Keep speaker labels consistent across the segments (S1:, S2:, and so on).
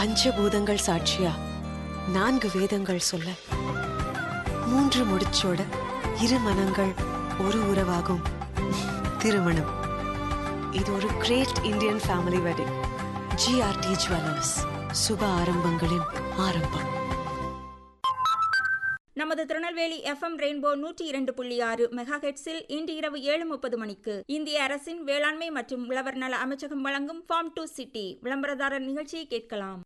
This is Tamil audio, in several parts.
S1: பஞ்சபூதங்கள் சாட்சியா நான்கு வேதங்கள் சொல்ல மூன்று முடிச்சோட இரு மனங்கள் ஒரு உறவாகும் திருமணம் இது ஒரு great Indian family wedding GRT jewellers சுப ஆரம்பங்களின் ஆரம்பம்
S2: நமது திருநெல்வேலி எஃப்எம் ரெயின்போ நூற்றி இரண்டு புள்ளி ஆறு மெகா ஹெட்ஸில் இன்று இரவு ஏழு முப்பது மணிக்கு இந்திய அரசின் வேளாண்மை மற்றும் உழவர் நல அமைச்சகம் வழங்கும் ஃபார்ம் டு சிட்டி விளம்பரதாரர் நிகழ்ச்சியை கேட்கலாம்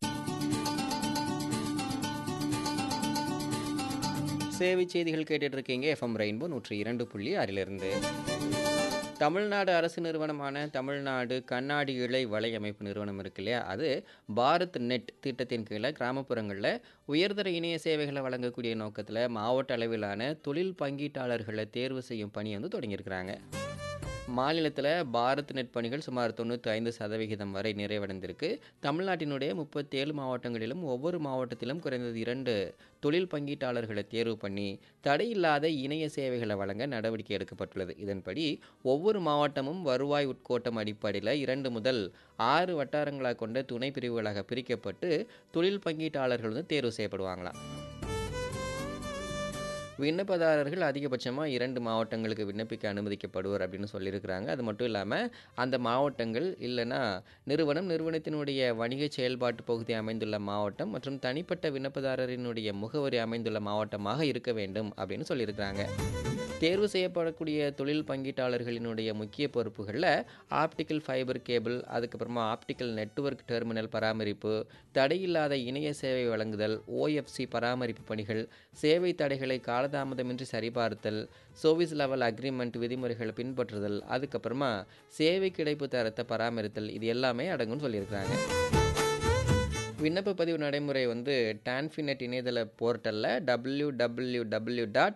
S3: சேவை செய்திகள் கேட்டுட்டு இருக்கீங்க எஃப்எம் ரெயின்போ நூற்றி இரண்டு புள்ளி ஆறிலிருந்து தமிழ்நாடு அரசு நிறுவனமான தமிழ்நாடு கண்ணாடி இழை வலையமைப்பு நிறுவனம் இருக்கு இல்லையா அது பாரத் நெட் திட்டத்தின் கீழே கிராமப்புறங்களில் உயர்தர இணைய சேவைகளை வழங்கக்கூடிய நோக்கத்தில் மாவட்ட அளவிலான தொழில் பங்கீட்டாளர்களை தேர்வு செய்யும் பணி வந்து தொடங்கியிருக்கிறாங்க மாநிலத்தில் பாரத் நெட் பணிகள் சுமார் தொண்ணூற்றி ஐந்து சதவிகிதம் வரை நிறைவடைந்திருக்கு தமிழ்நாட்டினுடைய முப்பத்தேழு மாவட்டங்களிலும் ஒவ்வொரு மாவட்டத்திலும் குறைந்தது இரண்டு தொழில் பங்கீட்டாளர்களை தேர்வு பண்ணி தடையில்லாத இணைய சேவைகளை வழங்க நடவடிக்கை எடுக்கப்பட்டுள்ளது இதன்படி ஒவ்வொரு மாவட்டமும் வருவாய் உட்கோட்டம் அடிப்படையில் இரண்டு முதல் ஆறு வட்டாரங்களாக கொண்ட துணை பிரிவுகளாக பிரிக்கப்பட்டு தொழில் பங்கீட்டாளர்கள் வந்து தேர்வு செய்யப்படுவாங்களாம் விண்ணப்பதாரர்கள் அதிகபட்சமாக இரண்டு மாவட்டங்களுக்கு விண்ணப்பிக்க அனுமதிக்கப்படுவர் அப்படின்னு சொல்லியிருக்கிறாங்க அது மட்டும் இல்லாமல் அந்த மாவட்டங்கள் இல்லைன்னா நிறுவனம் நிறுவனத்தினுடைய வணிக செயல்பாட்டு பகுதி அமைந்துள்ள மாவட்டம் மற்றும் தனிப்பட்ட விண்ணப்பதாரரினுடைய முகவரி அமைந்துள்ள மாவட்டமாக இருக்க வேண்டும் அப்படின்னு சொல்லியிருக்கிறாங்க தேர்வு செய்யப்படக்கூடிய தொழில் பங்கீட்டாளர்களினுடைய முக்கிய பொறுப்புகளில் ஆப்டிக்கல் ஃபைபர் கேபிள் அதுக்கப்புறமா ஆப்டிக்கல் நெட்வொர்க் டெர்மினல் பராமரிப்பு தடையில்லாத இணைய சேவை வழங்குதல் ஓஎஃப்சி பராமரிப்பு பணிகள் சேவை தடைகளை காலதாமதமின்றி சரிபார்த்தல் சர்வீஸ் லெவல் அக்ரிமெண்ட் விதிமுறைகளை பின்பற்றுதல் அதுக்கப்புறமா சேவை கிடைப்பு தரத்தை பராமரித்தல் இது எல்லாமே அடங்கும்னு சொல்லியிருக்கிறாங்க விண்ணப்ப பதிவு நடைமுறை வந்து டான்ஃபினெட் இணையதள போர்ட்டலில் டபிள்யூ டபிள்யூ டபிள்யூ டாட்